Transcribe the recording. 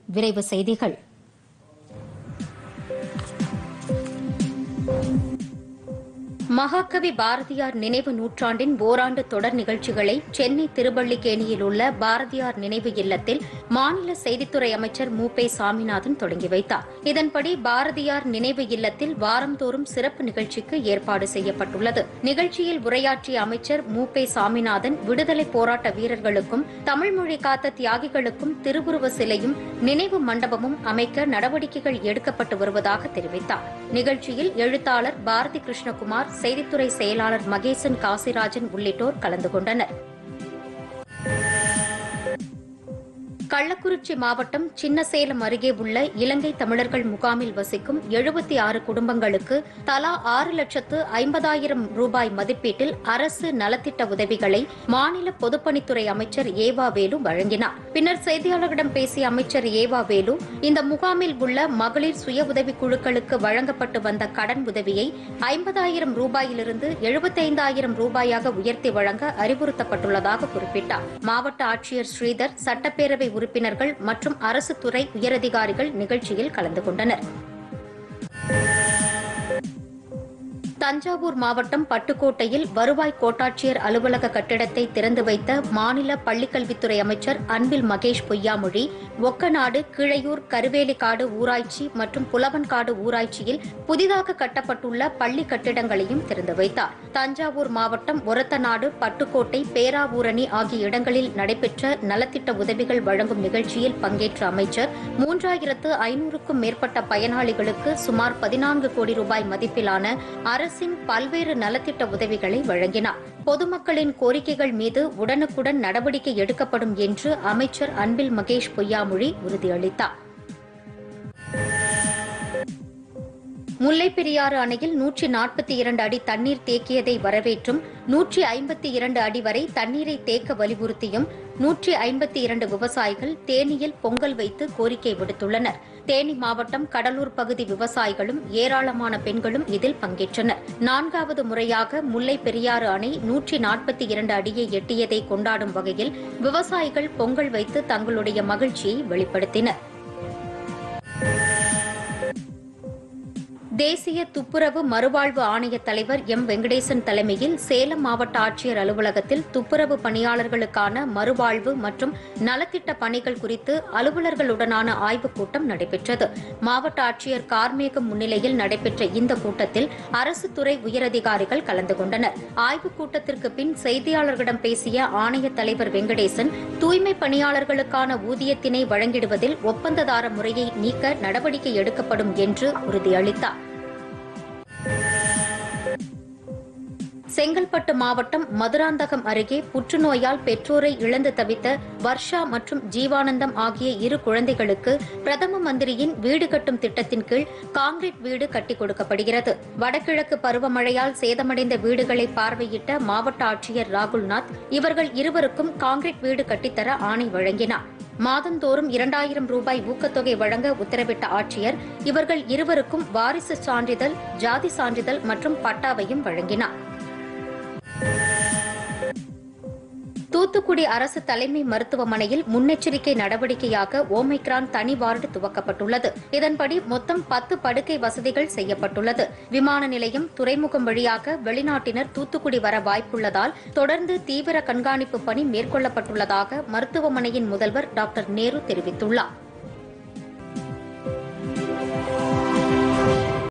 விரைவு செய்திகள் மகாகவி பாரதியார் நினைவு நூற்றாண்டின் ஓராண்டு தொடர் நிகழ்ச்சிகளை சென்னை திருவள்ளிக்கேணியில் உள்ள பாரதியார் நினைவு இல்லத்தில் மாநில செய்தித்துறை அமைச்சர் மு பே சாமிநாதன் தொடங்கி வைத்தார் இதன்படி பாரதியார் நினைவு இல்லத்தில் வாரந்தோறும் சிறப்பு நிகழ்ச்சிக்கு ஏற்பாடு செய்யப்பட்டுள்ளது நிகழ்ச்சியில் உரையாற்றிய அமைச்சர் மு பே சாமிநாதன் விடுதலை போராட்ட வீரர்களுக்கும் தமிழ் மொழி காத்த தியாகிகளுக்கும் திருவுருவ சிலையும் நினைவு மண்டபமும் அமைக்க நடவடிக்கைகள் எடுக்கப்பட்டு வருவதாக தெரிவித்தார் நிகழ்ச்சியில் எழுத்தாளர் பாரதி கிருஷ்ணகுமார் செய்தித்துறை செயலாளர் மகேசன் காசிராஜன் உள்ளிட்டோர் கலந்து கொண்டனர் கள்ளக்குறிச்சி மாவட்டம் சின்னசேலம் அருகே உள்ள இலங்கை தமிழர்கள் முகாமில் வசிக்கும் எழுபத்தி ஆறு குடும்பங்களுக்கு தலா ஆறு லட்சத்து ஐம்பதாயிரம் ரூபாய் மதிப்பீட்டில் அரசு நலத்திட்ட உதவிகளை மாநில பொதுப்பணித்துறை அமைச்சர் ஏவா வேலு வழங்கினார் பின்னர் செய்தியாளர்களிடம் பேசிய அமைச்சர் ஏவா வேலு இந்த முகாமில் உள்ள மகளிர் சுய உதவிக் குழுக்களுக்கு வழங்கப்பட்டு வந்த கடன் உதவியை ஐம்பதாயிரம் ரூபாயிலிருந்து எழுபத்தைந்தாயிரம் ரூபாயாக உயர்த்தி வழங்க அறிவுறுத்தப்பட்டுள்ளதாக குறிப்பிட்டார் மாவட்ட ஆட்சியர் ஸ்ரீதர் சட்டப்பேரவை உறுப்பினர்கள் மற்றும் அரசு துறை உயரதிகாரிகள் நிகழ்ச்சியில் கலந்து கொண்டனர் தஞ்சாவூர் மாவட்டம் பட்டுக்கோட்டையில் வருவாய் கோட்டாட்சியர் அலுவலக கட்டிடத்தை திறந்து வைத்த மாநில பள்ளிக்கல்வித்துறை அமைச்சர் அன்பில் மகேஷ் பொய்யாமொழி ஒக்கநாடு கீழையூர் கருவேலிக்காடு ஊராட்சி மற்றும் புலவன்காடு ஊராட்சியில் புதிதாக கட்டப்பட்டுள்ள பள்ளி கட்டிடங்களையும் திறந்து வைத்தார் தஞ்சாவூர் மாவட்டம் ஒரத்தநாடு பட்டுக்கோட்டை பேராவூரணி ஆகிய இடங்களில் நடைபெற்ற நலத்திட்ட உதவிகள் வழங்கும் நிகழ்ச்சியில் பங்கேற்ற அமைச்சர் மூன்றாயிரத்து ஐநூறுக்கும் மேற்பட்ட பயனாளிகளுக்கு சுமார் பதினான்கு கோடி ரூபாய் மதிப்பிலான அரசின் பல்வேறு நலத்திட்ட உதவிகளை வழங்கினார் பொதுமக்களின் கோரிக்கைகள் மீது உடனுக்குடன் நடவடிக்கை எடுக்கப்படும் என்று அமைச்சர் அன்பில் மகேஷ் பொய்யாமொழி உறுதியளித்தார் முல்லைப் பெரியாறு அணையில் நூற்றி நாற்பத்தி இரண்டு அடி தண்ணீர் தேக்கியதை வரவேற்றும் நூற்றி ஐம்பத்தி இரண்டு அடி வரை தண்ணீரை தேக்க வலியுறுத்தியும் நூற்றி ஐம்பத்தி இரண்டு விவசாயிகள் தேனியில் பொங்கல் வைத்து கோரிக்கை விடுத்துள்ளனர் தேனி மாவட்டம் கடலூர் பகுதி விவசாயிகளும் ஏராளமான பெண்களும் இதில் பங்கேற்றனர் நான்காவது முறையாக முல்லை பெரியாறு அணை நூற்றி நாற்பத்தி இரண்டு அடியை எட்டியதை கொண்டாடும் வகையில் விவசாயிகள் பொங்கல் வைத்து தங்களுடைய மகிழ்ச்சியை வெளிப்படுத்தினர் தேசிய துப்புரவு மறுவாழ்வு ஆணைய தலைவர் எம் வெங்கடேசன் தலைமையில் சேலம் மாவட்ட ஆட்சியர் அலுவலகத்தில் துப்புரவு பணியாளர்களுக்கான மறுவாழ்வு மற்றும் நலத்திட்ட பணிகள் குறித்து அலுவலர்களுடனான ஆய்வுக் கூட்டம் நடைபெற்றது மாவட்ட ஆட்சியர் கார்மேகம் முன்னிலையில் நடைபெற்ற இந்த கூட்டத்தில் அரசு துறை உயரதிகாரிகள் கலந்து கொண்டனர் ஆய்வுக் கூட்டத்திற்கு பின் செய்தியாளர்களிடம் பேசிய ஆணைய தலைவர் வெங்கடேசன் தூய்மை பணியாளர்களுக்கான ஊதியத்தினை வழங்கிடுவதில் ஒப்பந்ததார முறையை நீக்க நடவடிக்கை எடுக்கப்படும் என்று உறுதியளித்தார் செங்கல்பட்டு மாவட்டம் மதுராந்தகம் அருகே புற்றுநோயால் பெற்றோரை இழந்து தவித்த வர்ஷா மற்றும் ஜீவானந்தம் ஆகிய இரு குழந்தைகளுக்கு பிரதம மந்திரியின் வீடு கட்டும் திட்டத்தின் கீழ் காங்கிரீட் வீடு கட்டிக் கொடுக்கப்படுகிறது வடகிழக்கு பருவமழையால் சேதமடைந்த வீடுகளை பார்வையிட்ட மாவட்ட ஆட்சியர் ராகுல்நாத் இவர்கள் இருவருக்கும் காங்கிரீட் வீடு கட்டித்தர ஆணை வழங்கினார் மாதந்தோறும் இரண்டாயிரம் ரூபாய் ஊக்கத்தொகை வழங்க உத்தரவிட்ட ஆட்சியர் இவர்கள் இருவருக்கும் வாரிசு சான்றிதழ் ஜாதி சான்றிதழ் மற்றும் பட்டாவையும் வழங்கினார் தூத்துக்குடி அரசு தலைமை மருத்துவமனையில் முன்னெச்சரிக்கை நடவடிக்கையாக ஓமைக்ரான் தனி வார்டு துவக்கப்பட்டுள்ளது இதன்படி மொத்தம் பத்து படுக்கை வசதிகள் செய்யப்பட்டுள்ளது விமான நிலையம் துறைமுகம் வழியாக வெளிநாட்டினர் தூத்துக்குடி வர வாய்ப்புள்ளதால் தொடர்ந்து தீவிர கண்காணிப்பு பணி மேற்கொள்ளப்பட்டுள்ளதாக மருத்துவமனையின் முதல்வர் டாக்டர் நேரு தெரிவித்துள்ளார்